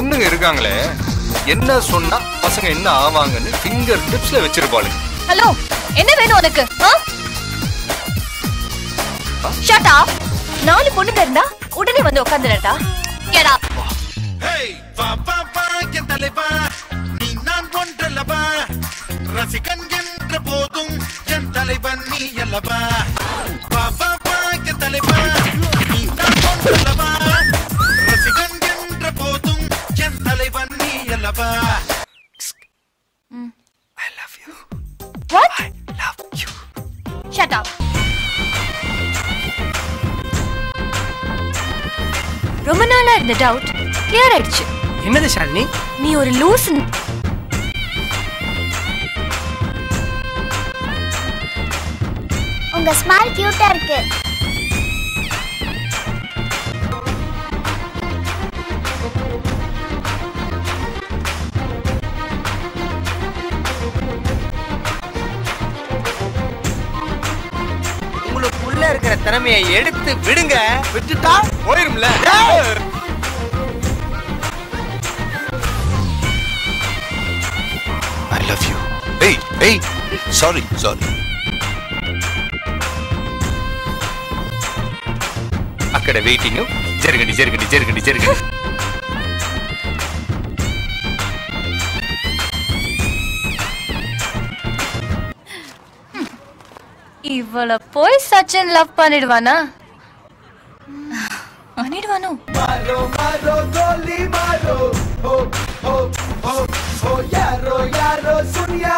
பொண்ணுங்க இருக்காங்களே என்ன சொன்னா பசங்க என்ன ஆவாங்கன்னு ஃபிங்கர் டிப்ஸ்ல வச்சிருப்பாளுங்க ஹலோ என்ன வேணும் உனக்கு ஷட் அப் நாலு பொண்ணுங்க இருந்தா உடனே வந்து உட்காந்துடா கெட் அப் ஹேய் வா வா வா என் தலைவா நீ நான் ஒன்றல்லவா ரசிகன் என்ற போதும் என் தலைவன் நீ அல்லவா வா வா வா என் தலைவா நீ நான் ஒன்றல்லவா ரசிகன் என்ற போதும் என் தலைவன் நீ அல்லவா வாட் ஷட் அப் ரொம்ப நாளா இருந்த டவுட் கிளியர் ஆயிடுச்சு என்னது ஷாலினி நீ ஒரு லூஸ் உங்க ஸ்மைல் கியூட்டா இருக்கு உங்களுக்குள்ள இருக்கிற திறமையை எடுத்து விடுங்க விட்டுட்டா போயிரும்ல ஐ லவ் யூ ஏய் ஏய் சாரி சாரி అక్కడ వెయిటింగ్ జరగండి జరగండి జరగండి జరగండి இவள போய் சச்சின் லவ் பண்ணிடுவானா பண்ணிடுவானோ मारो मारो गोली मारो हो हो हो हो यारो यारो सुनिया